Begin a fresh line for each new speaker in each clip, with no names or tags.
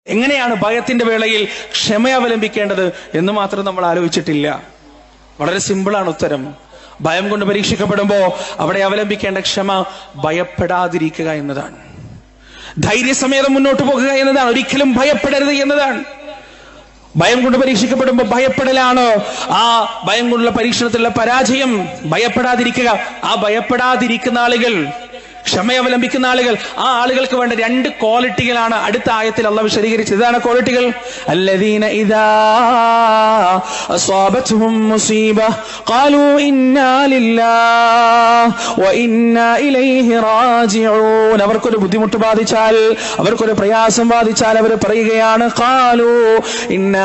എങ്ങനെയാണ് ഭയത്തിന്റെ വേളയിൽ ക്ഷമ അവലംബിക്കേണ്ടത് എന്ന് മാത്രം നമ്മൾ ആലോചിച്ചിട്ടില്ല വളരെ സിമ്പിളാണ് ഉത്തരം ഭയം കൊണ്ട് പരീക്ഷിക്കപ്പെടുമ്പോ അവിടെ അവലംബിക്കേണ്ട ക്ഷമ ഭയപ്പെടാതിരിക്കുക എന്നതാണ് ധൈര്യസമേതം മുന്നോട്ട് പോകുക എന്നതാണ് ഒരിക്കലും ഭയപ്പെടരുത് എന്നതാണ് ഭയം കൊണ്ട് പരീക്ഷിക്കപ്പെടുമ്പോൾ ഭയപ്പെടലാണ് ആ ഭയം കൊണ്ടുള്ള പരീക്ഷണത്തിലുള്ള പരാജയം ഭയപ്പെടാതിരിക്കുക ആ ഭയപ്പെടാതിരിക്കുന്ന ആളുകൾ ക്ഷമ അവലംബിക്കുന്ന ആളുകൾ ആ ആളുകൾക്ക് വേണ്ട രണ്ട് ക്വാളിറ്റികളാണ് അടുത്ത ആയത്തിൽ അള്ള വിശദീകരിച്ചത് ഇതാണ് ക്വാളിറ്റികൾ അല്ലദീന ഇദാ അസ്വാബത്തുഹും മുസീബ ഖാലൂ ഇന്നാ ലില്ലാഹ് വ ഇന്നാ ഇലൈഹി റാജിഊൻ അവർക്കൊരു ബുദ്ധിമുട്ട് ബാധിച്ചാൽ അവർക്കൊരു പ്രയാസം ബാധിച്ചാൽ അവർ പറയുകയാണ് ഖാലൂ ഇന്നാ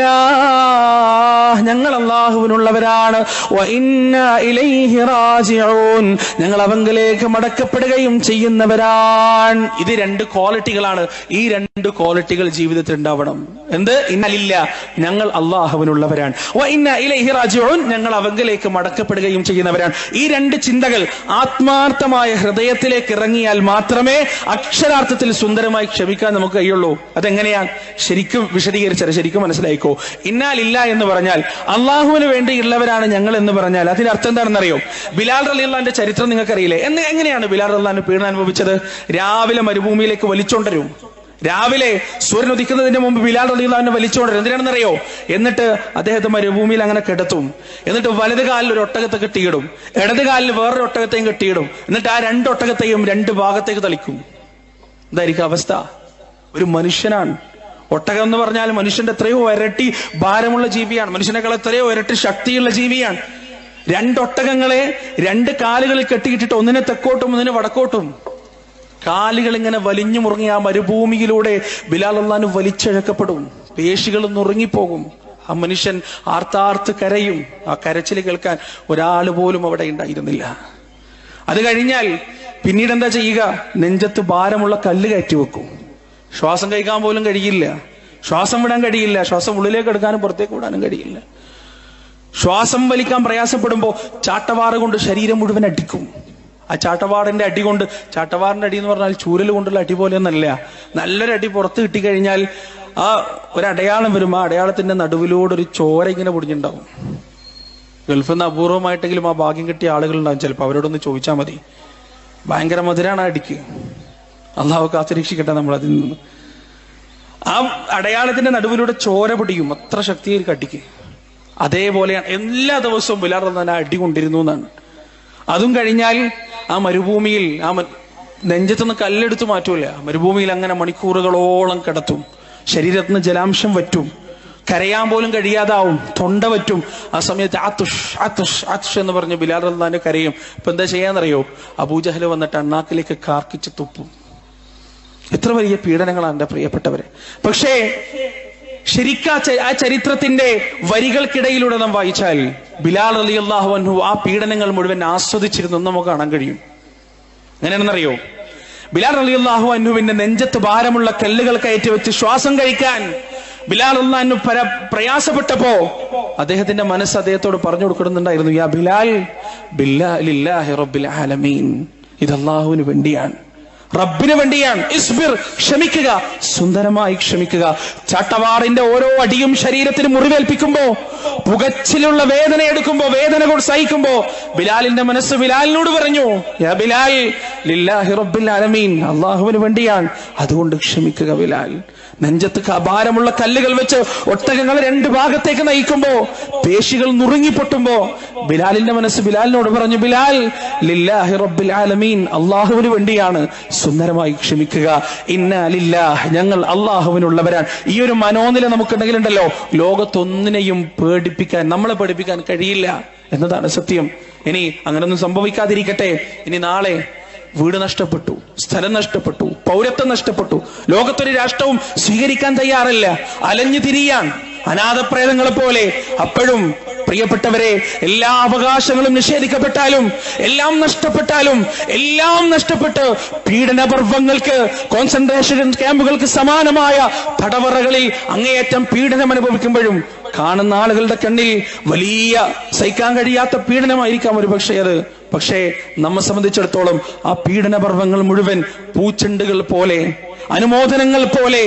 ലില്ലാഹ് ഞങ്ങൾ അല്ലാഹുവിനുള്ളവരാണ് വ ഇന്നാ ഇലൈഹി റാജിഊൻ ഞങ്ങൾ അവങ്കിലേക്ക് മടക്കപ്പെടുകയും ചെയ്യുന്നവരാണ് ഇത് രണ്ട് ക്വാളിറ്റികളാണ് ഈ രണ്ട് ക്വാളിറ്റികൾ ജീവിതത്തിൽ ഉണ്ടാവണം എന്ത് ഇന്നലില്ല ഞങ്ങൾ അള്ളാഹുവിനുള്ളവരാണ് വ ഇന്ന ഇലൈഹി റാജിഊൻ ഞങ്ങൾ അവങ്കിലേക്ക് മടക്കപ്പെടുകയും ചെയ്യുന്നവരാണ് ഈ രണ്ട് ചിന്തകൾ ആത്മാർത്ഥമായ ഹൃദയത്തിലേക്ക് ഇറങ്ങിയാൽ മാത്രമേ അക്ഷരാർത്ഥത്തിൽ സുന്ദരമായി ക്ഷമിക്കാൻ നമുക്ക് കഴിയുള്ളൂ അതെങ്ങനെയാണ് ശരിക്കും വിശദീകരിച്ചത് ശരിക്കും മനസ്സിലായിക്കോ ഇന്നാലില്ല എന്ന് പറഞ്ഞാൽ അള്ളാഹുവിന് വേണ്ടിയുള്ളവരാണ് ഞങ്ങൾ എന്ന് പറഞ്ഞാൽ അതിന്റെ അർത്ഥം എന്താണെന്നറിയോ ബിലാൽ റലിയുള്ള ചരിത്രം നിങ്ങൾക്കറിയില്ലേ എന്ന് എങ്ങനെയാണ് ബിലാൽ റഹ്ലാൻ പീഡനം അനുഭവിച്ചത് രാവിലെ മരുഭൂമിയിലേക്ക് വലിച്ചോണ്ടരും രാവിലെ സൂര്യൻ ഉദിക്കുന്നതിന് മുമ്പ് ബിലാൽ റലിയുള്ളവനെ വലിച്ചുകൊണ്ടിരും എന്തിനാണെന്നറിയോ എന്നിട്ട് അദ്ദേഹത്തെ മരുഭൂമിയിൽ അങ്ങനെ കിടത്തും എന്നിട്ട് വലത് കാലിൽ ഒരു ഒട്ടകത്തെ കെട്ടിയിടും ഇടത് കാലിൽ വേറൊരു ഒട്ടകത്തെയും കെട്ടിയിടും എന്നിട്ട് ആ രണ്ട് ഒട്ടകത്തെയും രണ്ട് ഭാഗത്തേക്ക് തളിക്കും ഇതായിരിക്കും അവസ്ഥ ഒരു മനുഷ്യനാണ് ഒട്ടകം എന്ന് പറഞ്ഞാൽ മനുഷ്യന്റെ എത്രയോ ഇരട്ടി ഭാരമുള്ള ജീവിയാണ് മനുഷ്യനേക്കാൾ എത്രയോ ഇരട്ടി ശക്തിയുള്ള ജീവിയാണ് രണ്ടൊട്ടകങ്ങളെ രണ്ട് കാലുകളിൽ കെട്ടിയിട്ടിട്ട് ഒന്നിനെ തെക്കോട്ടും ഒന്നിനെ വടക്കോട്ടും കാലുകൾ ഇങ്ങനെ വലിഞ്ഞു മുറുങ്ങി ആ മരുഭൂമിയിലൂടെ ബിലാൽ അള്ളഹാന് വലിച്ചഴക്കപ്പെടും പേശികൾ നുറുങ്ങിപ്പോകും ആ മനുഷ്യൻ ആർത്താർത്ത് കരയും ആ കരച്ചിൽ കേൾക്കാൻ ഒരാൾ പോലും അവിടെ ഉണ്ടായിരുന്നില്ല അത് കഴിഞ്ഞാൽ പിന്നീട് എന്താ ചെയ്യുക നെഞ്ചത്ത് ഭാരമുള്ള കല്ല് കയറ്റി വെക്കും ശ്വാസം കഴിക്കാൻ പോലും കഴിയില്ല ശ്വാസം വിടാൻ കഴിയില്ല ശ്വാസം ഉള്ളിലേക്ക് എടുക്കാനും പുറത്തേക്ക് വിടാനും കഴിയില്ല ശ്വാസം വലിക്കാൻ പ്രയാസപ്പെടുമ്പോൾ ചാട്ടവാറ് കൊണ്ട് ശരീരം മുഴുവൻ അടിക്കും ആ ചാട്ടവാറിന്റെ അടി കൊണ്ട് ചാട്ടവാറിന്റെ അടി എന്ന് പറഞ്ഞാൽ ചൂരൽ കൊണ്ടുള്ള അടി പോലെയൊന്നല്ല നല്ലൊരു അടി പുറത്ത് കിട്ടിക്കഴിഞ്ഞാൽ ആ ഒരു അടയാളം വരും ആ അടയാളത്തിന്റെ നടുവിലൂടെ ഒരു ചോര ഇങ്ങനെ പൊടിഞ്ഞിട്ടുണ്ടാവും ഗൾഫിൽ നിന്ന് അപൂർവമായിട്ടെങ്കിലും ആ ഭാഗ്യം കിട്ടിയ ആളുകളുണ്ടാവും ചിലപ്പോൾ അവരോടൊന്ന് ചോദിച്ചാൽ മതി ഭയങ്കര മധുരാണ് ആ അടിക്ക് അള്ളാഹു കാത്തുരക്ഷിക്കട്ടെ നമ്മൾ അതിൽ നിന്ന് ആ അടയാളത്തിന്റെ നടുവിലൂടെ ചോര പിടിക്കും അത്ര ശക്തിയായിരിക്കും അടിക്ക് അതേപോലെയാണ് എല്ലാ ദിവസവും ബിലാർ തന്നെ അടി കൊണ്ടിരുന്നു എന്നാണ് അതും കഴിഞ്ഞാൽ ആ മരുഭൂമിയിൽ ആ മ- നെഞ്ചത്തുനിന്ന് കല്ലെടുത്ത് മാറ്റൂല മരുഭൂമിയിൽ അങ്ങനെ മണിക്കൂറുകളോളം കിടത്തും ശരീരത്തിൽ നിന്ന് ജലാംശം വറ്റും കരയാൻ പോലും കഴിയാതാവും തൊണ്ട വറ്റും ആ സമയത്ത് ആത്തുഷ് ആത്തുഷ് ആത്തുഷ് എന്ന് പറഞ്ഞ് ബിലാൽ റഹ്ലാന്റെ കരയും ഇപ്പൊ എന്താ ചെയ്യാന്നറിയോ അബൂജഹൽ വന്നിട്ട് അണ്ണാക്കിലേക്ക് കാർക്കിച്ച് തുപ്പും എത്ര വലിയ പീഡനങ്ങളാണ് എന്റെ പ്രിയപ്പെട്ടവരെ പക്ഷേ ശരിക്കാ ച- ആ ചരിത്രത്തിന്റെ വരികൾക്കിടയിലൂടെ നാം വായിച്ചാൽ ബിലാൽ അലി അള്ളാഹു അൻഹു ആ പീഡനങ്ങൾ മുഴുവൻ ആസ്വദിച്ചിരുന്നു എന്ന് നമുക്ക് കാണാൻ കഴിയും എങ്ങനെയാണെന്നറിയോ ബിലാൽ അലി അള്ളാഹു അന്നുവിന്റെ നെഞ്ചത്ത് ഭാരമുള്ള കല്ലുകൾ കയറ്റി വെച്ച് ശ്വാസം കഴിക്കാൻ ബിലാൽ അള്ളാഹു പര പ്രയാസപ്പെട്ടപ്പോ അദ്ദേഹത്തിന്റെ മനസ്സ് അദ്ദേഹത്തോട് പറഞ്ഞു കൊടുക്കുന്നുണ്ടായിരുന്നു യാ ബിലാൽ ബില്ലാഹില്ലാഹി റബ്ബിൽ ആലമീൻ ഇത് അള്ളാഹുവിന് വേണ്ടിയാണ് റബ്ബിന് വേണ്ടിയാണ് ഇസ്ബിർ ക്ഷമിക്കുക സുന്ദരമായി ക്ഷമിക്കുക ചട്ടവാറിന്റെ ഓരോ അടിയും ശരീരത്തിന് മുറിവേൽപ്പിക്കുമ്പോ പുകച്ചിലുള്ള വേദന എടുക്കുമ്പോ വേദന കൊണ്ട് സഹിക്കുമ്പോ ബിലാലിന്റെ മനസ്സ് ബിലാലിനോട് പറഞ്ഞു യാ ബിലാൽ ലില്ലാഹി റബ്ബിൽ ആലമീൻ അള്ളാഹുവിന് വേണ്ടിയാണ് അതുകൊണ്ട് ക്ഷമിക്കുക ബിലാൽ നെഞ്ചത്ത് ക- ഭാരമുള്ള കല്ലുകൾ വെച്ച് ഒട്ടകങ്ങൾ രണ്ട് ഭാഗത്തേക്ക് നയിക്കുമ്പോ പേശികൾ നുറുങ്ങിപ്പൊട്ടുമ്പോ ബിലാലിന്റെ മനസ്സ് ബിലാലിനോട് പറഞ്ഞു ബിലാൽ ലില്ലാഹി റബ്ബിൽ ആലമീൻ അള്ളാഹുവിന് വേണ്ടിയാണ് സുന്ദരമായി ക്ഷമിക്കുക ഇന്ന ലില്ലാഹ് ഞങ്ങൾ അള്ളാഹുവിനുള്ളവരാണ് ഈ ഒരു മനോനില നമുക്കുണ്ടെങ്കിലുണ്ടല്ലോ ലോകത്തൊന്നിനെയും പേടിപ്പിക്കാൻ നമ്മളെ പേടിപ്പിക്കാൻ കഴിയില്ല എന്നതാണ് സത്യം ഇനി അങ്ങനൊന്നും സംഭവിക്കാതിരിക്കട്ടെ ഇനി നാളെ വീട് നഷ്ടപ്പെട്ടു സ്ഥലം നഷ്ടപ്പെട്ടു പൗരത്വം നഷ്ടപ്പെട്ടു ലോകത്തൊരു രാഷ്ട്രവും സ്വീകരിക്കാൻ തയ്യാറല്ല അലഞ്ഞു തിരിയാൻ അനാഥപ്രേതങ്ങളെ പോലെ അപ്പോഴും പ്രിയപ്പെട്ടവരെ എല്ലാ അവകാശങ്ങളും നിഷേധിക്കപ്പെട്ടാലും എല്ലാം നഷ്ടപ്പെട്ടാലും എല്ലാം നഷ്ടപ്പെട്ട് പീഡനപർവങ്ങൾക്ക് കോൺസെൻട്രേഷൻ ക്യാമ്പുകൾക്ക് സമാനമായ തടവറകളിൽ അങ്ങേയറ്റം പീഡനം അനുഭവിക്കുമ്പോഴും കാണുന്ന ആളുകളുടെ കണ്ണിൽ വലിയ സഹിക്കാൻ കഴിയാത്ത പീഡനമായിരിക്കാം ഒരു പക്ഷേ അത് പക്ഷേ നമ്മെ സംബന്ധിച്ചിടത്തോളം ആ പീഡനപർവങ്ങൾ മുഴുവൻ പൂച്ചെണ്ടുകൾ പോലെ അനുമോദനങ്ങൾ പോലെ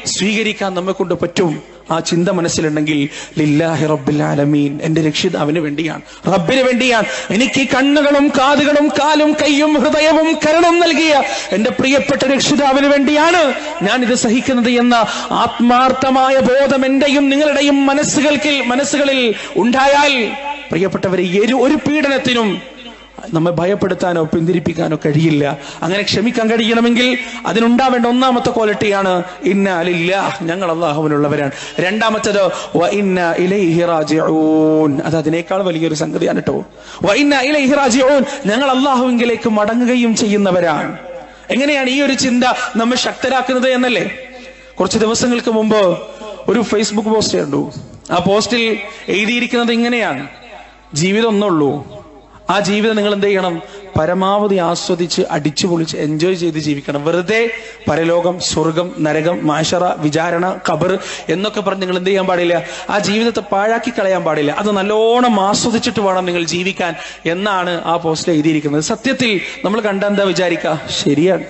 സ്വീകരിക്കാൻ നമ്മെ കൊണ്ട് പറ്റും ആ ചിന്ത മനസ്സിലുണ്ടെങ്കിൽ ലില്ലാഹി റബ്ബിൽ ആലമീൻ എന്റെ രക്ഷിതാവിന് വേണ്ടിയാണ് റബ്ബിന് വേണ്ടിയാണ് എനിക്ക് ഈ കണ്ണുകളും കാതുകളും കാലും കൈയും ഹൃദയവും കരളും നൽകിയ എന്റെ പ്രിയപ്പെട്ട രക്ഷിതാവിന് വേണ്ടിയാണ് ഞാൻ ഇത് സഹിക്കുന്നത് എന്ന ആത്മാർത്ഥമായ ബോധം എന്റെയും നിങ്ങളുടെയും മനസ്സുകൾക്ക് മനസ്സുകളിൽ ഉണ്ടായാൽ പ്രിയപ്പെട്ടവരെ ഈ ഒരു- ഒരു പീഡനത്തിനും നമ്മെ ഭയപ്പെടുത്താനോ പിന്തിരിപ്പിക്കാനോ കഴിയില്ല അങ്ങനെ ക്ഷമിക്കാൻ കഴിയണമെങ്കിൽ അതിനുണ്ടാവേണ്ട ഒന്നാമത്തെ ക്വാളിറ്റിയാണ് ഇന്ന അലില്ല ഞങ്ങൾ അള്ളാഹുവിനുള്ളവരാണ് രണ്ടാമത്തേത് വ ഇന്ന ഇലൈഹി റാജിഊൻ അത് അതിനേക്കാൾ വലിയൊരു സംഗതിയാണ് കേട്ടോ വ ഇന്ന ഇലൈഹി റാജിഊൻ ഞങ്ങൾ അള്ളാഹുവിങ്കിലേക്ക് മടങ്ങുകയും ചെയ്യുന്നവരാണ് എങ്ങനെയാണ് ഈ ഒരു ചിന്ത നമ്മെ ശക്തരാക്കുന്നത് എന്നല്ലേ കുറച്ച് ദിവസങ്ങൾക്ക് മുമ്പ് ഒരു ഫേസ്ബുക്ക് പോസ്റ്റ് കണ്ടു ആ പോസ്റ്റിൽ എഴുതിയിരിക്കുന്നത് ഇങ്ങനെയാണ് ജീവിതം ഒന്നുള്ളൂ ആ ജീവിതം നിങ്ങൾ എന്ത് ചെയ്യണം പരമാവധി ആസ്വദിച്ച് അടിച്ചു പൊളിച്ച് എൻജോയ് ചെയ്ത് ജീവിക്കണം വെറുതെ പരലോകം സ്വർഗം നരകം മാഷറ വിചാരണ ഖബർ എന്നൊക്കെ പറഞ്ഞ് നിങ്ങൾ എന്ത് ചെയ്യാൻ പാടില്ല ആ ജീവിതത്തെ പാഴാക്കി കളയാൻ പാടില്ല അത് നല്ലോണം ആസ്വദിച്ചിട്ട് വേണം നിങ്ങൾ ജീവിക്കാൻ എന്നാണ് ആ പോസ്റ്റിൽ എഴുതിയിരിക്കുന്നത് സത്യത്തിൽ നമ്മൾ കണ്ട എന്താ വിചാരിക്കുക ശരിയാണ്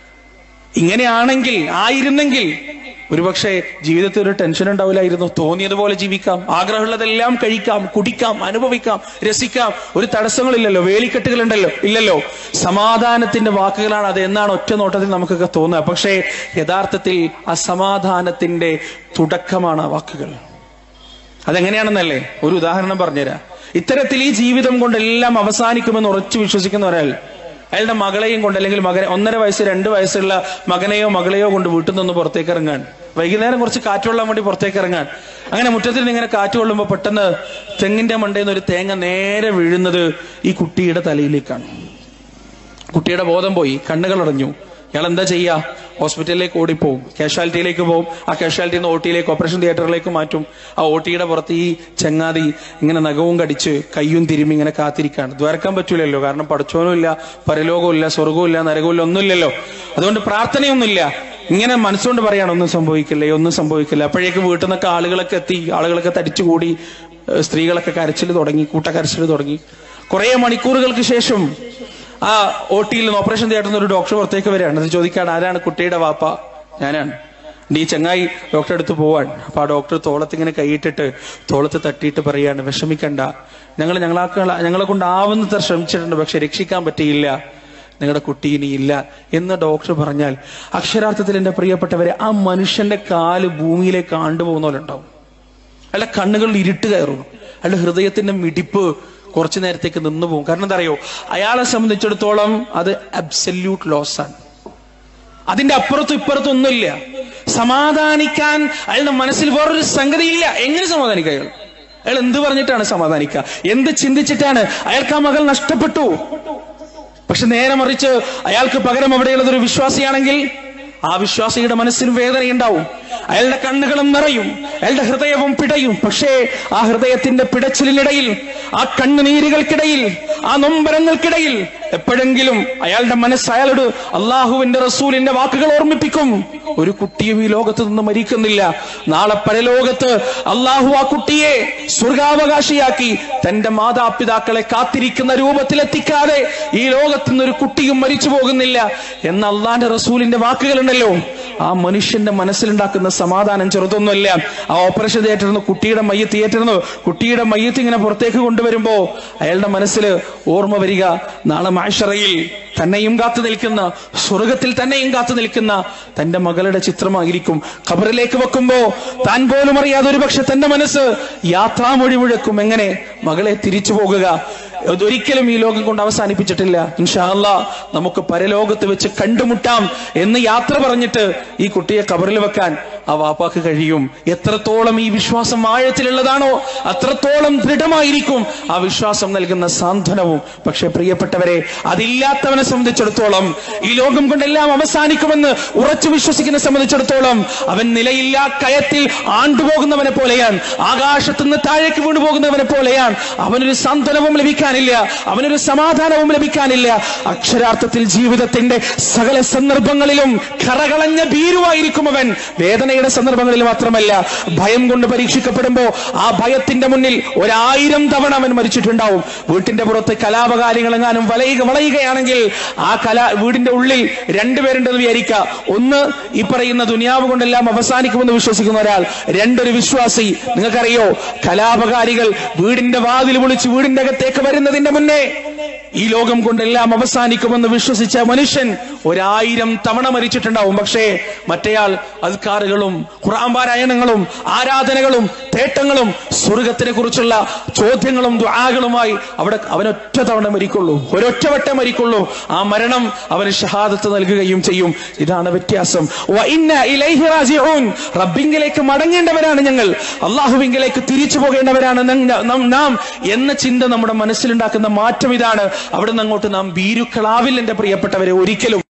ഇങ്ങനെയാണെങ്കിൽ ആയിരുന്നെങ്കിൽ ഒരുപക്ഷെ ജീവിതത്തിൽ ഒരു ടെൻഷൻ ഉണ്ടാവില്ലായിരുന്നു തോന്നിയതുപോലെ ജീവിക്കാം ആഗ്രഹമുള്ളതെല്ലാം കഴിക്കാം കുടിക്കാം അനുഭവിക്കാം രസിക്കാം ഒരു തടസ്സങ്ങളില്ലല്ലോ വേലിക്കെട്ടുകളുണ്ടല്ലോ ഇല്ലല്ലോ സമാധാനത്തിന്റെ വാക്കുകളാണ് അത് എന്നാണ് ഒറ്റ നോട്ടത്തിൽ നമുക്കൊക്കെ തോന്നുക പക്ഷേ യഥാർത്ഥത്തിൽ അസമാധാനത്തിന്റെ തുടക്കമാണ് ആ വാക്കുകൾ അതെങ്ങനെയാണെന്നല്ലേ ഒരു ഉദാഹരണം പറഞ്ഞുതരാം ഇത്തരത്തിൽ ഈ ജീവിതം കൊണ്ട് എല്ലാം അവസാനിക്കുമെന്ന് ഉറച്ചു വിശ്വസിക്കുന്ന ഒരാൾ അയാളുടെ മകളെയും കൊണ്ട് അല്ലെങ്കിൽ മകനെ ഒന്നര വയസ്സ് രണ്ട് വയസ്സുള്ള മകനെയോ മകളെയോ കൊണ്ട് വീട്ടിൽ നിന്ന് പുറത്തേക്ക് ഇറങ്ങാൻ വൈകുന്നേരം കുറച്ച് കാറ്റ് കൊള്ളാൻ വേണ്ടി പുറത്തേക്ക് ഇറങ്ങാൻ അങ്ങനെ മുറ്റത്തിൽ നിന്ന് ഇങ്ങനെ കാറ്റ് കൊള്ളുമ്പോൾ പെട്ടെന്ന് തെങ്ങിന്റെ മണ്ടയിൽ നിന്ന് ഒരു തേങ്ങ നേരെ വീഴുന്നത് ഈ കുട്ടിയുടെ തലയിലേക്കാണ് കുട്ടിയുടെ ബോധം പോയി കണ്ണുകൾ അടഞ്ഞു ഇയാൾ എന്താ ചെയ്യാ ഹോസ്പിറ്റലിലേക്ക് ഓടിപ്പോവും കാഷ്വാലിറ്റിയിലേക്ക് പോവും ആ കാഷ്വാലിറ്റിയിൽ നിന്ന് ഓട്ടിയിലേക്ക് ഓപ്പറേഷൻ തിയേറ്ററിലേക്ക് മാറ്റും ആ ഓട്ടിയുടെ പുറത്ത് ഈ ചങ്ങാതി ഇങ്ങനെ നഖവും കടിച്ച് കയ്യും തിരുമ്മി ഇങ്ങനെ കാത്തിരിക്കാണ് ദ്വാരക്കാൻ പറ്റൂലല്ലോ കാരണം പഠിച്ചോനും ഇല്ല പരലോകവും ഇല്ല സ്വർഗവും ഇല്ല നരകവും ഇല്ല ഒന്നുമില്ലല്ലോ അതുകൊണ്ട് പ്രാർത്ഥനയൊന്നുമില്ല ഇങ്ങനെ മനസ്സുകൊണ്ട് പറയാണ് ഒന്നും സംഭവിക്കില്ലേ ഒന്നും സംഭവിക്കില്ല അപ്പോഴേക്ക് വീട്ടിൽ നിന്നൊക്കെ ആളുകളൊക്കെ എത്തി ആളുകളൊക്കെ തടിച്ചുകൂടി ഏഹ് സ്ത്രീകളൊക്കെ കരച്ചിൽ തുടങ്ങി കൂട്ടക്കരച്ചിൽ തുടങ്ങി കുറെ മണിക്കൂറുകൾക്ക് ശേഷം ആ ഓട്ടിയിൽ നിന്ന് ഓപ്പറേഷൻ തിയേറ്ററിൽ നിന്ന് ഒരു ഡോക്ടർ പുറത്തേക്ക് വരികയാണ് അത് ചോദിക്കാണ് ആരാണ് കുട്ടിയുടെ വാപ്പ ഞാനാണ് ഈ ചങ്ങായി ഡോക്ടറെ അടുത്ത് പോവാൻ അപ്പൊ ആ ഡോക്ടർ തോളത്ത് ഇങ്ങനെ കൈയിട്ടിട്ട് തോളത്ത് തട്ടിയിട്ട് പറയാണ് വിഷമിക്കണ്ട ഞങ്ങൾ ഞങ്ങളാക്ക ഞങ്ങളെ കൊണ്ടാവുന്നത്ര ശ്രമിച്ചിട്ടുണ്ട് പക്ഷെ രക്ഷിക്കാൻ പറ്റിയില്ല നിങ്ങളുടെ കുട്ടി ഇനിയില്ല എന്ന് ഡോക്ടർ പറഞ്ഞാൽ അക്ഷരാർത്ഥത്തിൽ എന്റെ പ്രിയപ്പെട്ടവരെ ആ മനുഷ്യന്റെ കാല് ഭൂമിയിലേക്ക് ആണ്ടുപോകുന്ന പോലെ ഉണ്ടാവും അയാളുടെ കണ്ണുകളിൽ ഇരുട്ട് കയറും അയാളുടെ ഹൃദയത്തിന്റെ മിടിപ്പ് കുറച്ചു നേരത്തേക്ക് നിന്നു പോകും കാരണം എന്താ അറിയോ അയാളെ സംബന്ധിച്ചിടത്തോളം അത് അബ്സല്യൂട്ട് ലോസ് ആണ് അതിന്റെ അപ്പുറത്തും ഇപ്പുറത്തും ഒന്നുമില്ല സമാധാനിക്കാൻ അയാളുടെ മനസ്സിൽ വേറൊരു സംഗതിയില്ല എങ്ങനെ സമാധാനിക്കുക അയാൾ അയാൾ എന്ത് പറഞ്ഞിട്ടാണ് സമാധാനിക്കുക എന്ത് ചിന്തിച്ചിട്ടാണ് അയാൾക്ക് ആ മകൾ നഷ്ടപ്പെട്ടു പക്ഷെ നേരെ മറിച്ച് അയാൾക്ക് പകരം അവിടെയുള്ളത് ഒരു വിശ്വാസിയാണെങ്കിൽ ആ വിശ്വാസിയുടെ മനസ്സിന് വേദനയുണ്ടാവും അയാളുടെ കണ്ണുകളും നിറയും അയാളുടെ ഹൃദയവും പിടയും പക്ഷേ ആ ഹൃദയത്തിന്റെ പിടച്ചിലിനിടയിൽ ആ കണ്ണുനീരുകൾക്കിടയിൽ ആ നൊമ്പരങ്ങൾക്കിടയിൽ എപ്പോഴെങ്കിലും അയാളുടെ മനസ്സ് അയാളോട് അള്ളാഹുവിന്റെ റസൂലിന്റെ വാക്കുകൾ ഓർമ്മിപ്പിക്കും ഒരു കുട്ടിയും ഈ ലോകത്ത് നിന്ന് മരിക്കുന്നില്ല നാളെ പരലോകത്ത് അള്ളാഹു ആ കുട്ടിയെ സ്വർഗാവകാശിയാക്കി തന്റെ മാതാപിതാക്കളെ കാത്തിരിക്കുന്ന രൂപത്തിലെത്തിക്കാതെ ഈ ലോകത്ത് നിന്ന് ഒരു കുട്ടിയും മരിച്ചു പോകുന്നില്ല എന്ന അള്ളാന്റെ റസൂലിന്റെ വാക്കുകളുണ്ടല്ലോ ആ മനുഷ്യന്റെ മനസ്സിലുണ്ടാക്കുന്ന സമാധാനം ചെറുതൊന്നുമല്ല ആ ഓപ്പറേഷൻ തിയേറ്ററിൽ നിന്ന് കുട്ടിയുടെ മയ്യ തിയേറ്ററിൽ നിന്ന് കുട്ടിയുടെ മയ്യത്ത് ഇങ്ങനെ പുറത്തേക്ക് കൊണ്ടുവരുമ്പോ അയാളുടെ മനസ്സിൽ ഓർമ്മ വരിക നാളെ മാഷറയിൽ തന്നെയും കാത്തു നിൽക്കുന്ന സ്വർഗത്തിൽ തന്നെയും കാത്തു നിൽക്കുന്ന തന്റെ മകളുടെ ചിത്രമായിരിക്കും ഖബറിലേക്ക് വെക്കുമ്പോ താൻ പോലും അറിയാതെ ഒരു പക്ഷെ തന്റെ മനസ്സ് യാത്രാമൊഴി മുഴക്കും എങ്ങനെ മകളെ തിരിച്ചു പോകുക അതൊരിക്കലും ഈ ലോകം കൊണ്ട് അവസാനിപ്പിച്ചിട്ടില്ല ഇൻഷാല്ല നമുക്ക് പരലോകത്ത് വെച്ച് കണ്ടുമുട്ടാം എന്ന് യാത്ര പറഞ്ഞിട്ട് ഈ കുട്ടിയെ കബറിൽ വെക്കാൻ ആ വാപ്പാക്ക് കഴിയും എത്രത്തോളം ഈ വിശ്വാസം ആഴത്തിലുള്ളതാണോ അത്രത്തോളം ദൃഢമായിരിക്കും ആ വിശ്വാസം നൽകുന്ന സാന്ത്വനവും പക്ഷെ പ്രിയപ്പെട്ടവരെ അതില്ലാത്തവനെ സംബന്ധിച്ചിടത്തോളം ഈ ലോകം കൊണ്ടെല്ലാം അവസാനിക്കുമെന്ന് ഉറച്ചു വിശ്വസിക്കുന്ന സംബന്ധിച്ചിടത്തോളം അവൻ നിലയില്ലാ കയത്തിൽ ആണ്ടുപോകുന്നവനെ പോലെയാണ് ആകാശത്തുനിന്ന് താഴേക്ക് വീണു പോകുന്നവനെ പോലെയാണ് അവനൊരു സാന്ത്വനവും ലഭിക്കാൻ ലഭിക്കാനില്ല അവനൊരു സമാധാനവും ലഭിക്കാനില്ല അക്ഷരാർത്ഥത്തിൽ ജീവിതത്തിന്റെ സകല സന്ദർഭങ്ങളിലും കറകളഞ്ഞ ഭീരുവായിരിക്കും അവൻ വേദനയുടെ സന്ദർഭങ്ങളിൽ മാത്രമല്ല ഭയം കൊണ്ട് പരീക്ഷിക്കപ്പെടുമ്പോ ആ ഭയത്തിന്റെ മുന്നിൽ ഒരായിരം തവണ അവൻ മരിച്ചിട്ടുണ്ടാവും വീട്ടിന്റെ പുറത്ത് കലാപകാര്യങ്ങളെങ്ങാനും വലയുക വളയുകയാണെങ്കിൽ ആ കല വീടിന്റെ ഉള്ളിൽ രണ്ടുപേരുണ്ടെന്ന് വിചാരിക്കുക ഒന്ന് ഈ പറയുന്ന ദുനിയാവ് കൊണ്ടെല്ലാം അവസാനിക്കുമെന്ന് വിശ്വസിക്കുന്ന ഒരാൾ രണ്ടൊരു വിശ്വാസി നിങ്ങൾക്കറിയോ കലാപകാരികൾ വീടിന്റെ വാതിൽ വിളിച്ച് വീടിന്റെ അകത്തേക്ക് വരുന്നതിന്റെ മുന്നേ ഈ ലോകം കൊണ്ടെല്ലാം അവസാനിക്കുമെന്ന് വിശ്വസിച്ച മനുഷ്യൻ ഒരായിരം തവണ മരിച്ചിട്ടുണ്ടാവും പക്ഷേ മറ്റേയാൾ അദ്കാറുകളും ഖുർആൻ പാരായണങ്ങളും ആരാധനകളും തേട്ടങ്ങളും സ്വർഗത്തിനെ കുറിച്ചുള്ള ചോദ്യങ്ങളും ദ്വാകളുമായി അവിടെ അവനൊറ്റ തവണ മരിക്കുള്ളൂ ഒരൊറ്റ വട്ടം മരിക്കുള്ളൂ ആ മരണം അവന് ഷഹാദത്ത് നൽകുകയും ചെയ്യും ഇതാണ് വ്യത്യാസം വ ഇന്ന ഇലൈഹി റാജിഊൻ. റബ്ബിങ്കിലേക്ക് മടങ്ങേണ്ടവരാണ് ഞങ്ങൾ അള്ളാഹുവിങ്കിലേക്ക് തിരിച്ചു പോകേണ്ടവരാണ് ന- നം- നാം എന്ന ചിന്ത നമ്മുടെ മനസ്സിലുണ്ടാക്കുന്ന മാറ്റം ഇതാണ് അവിടെ നിന്ന് അങ്ങോട്ട് നാം ഭീരുക്കളാവില്ല എന്റെ പ്രിയപ്പെട്ടവരെ ഒരിക്കലും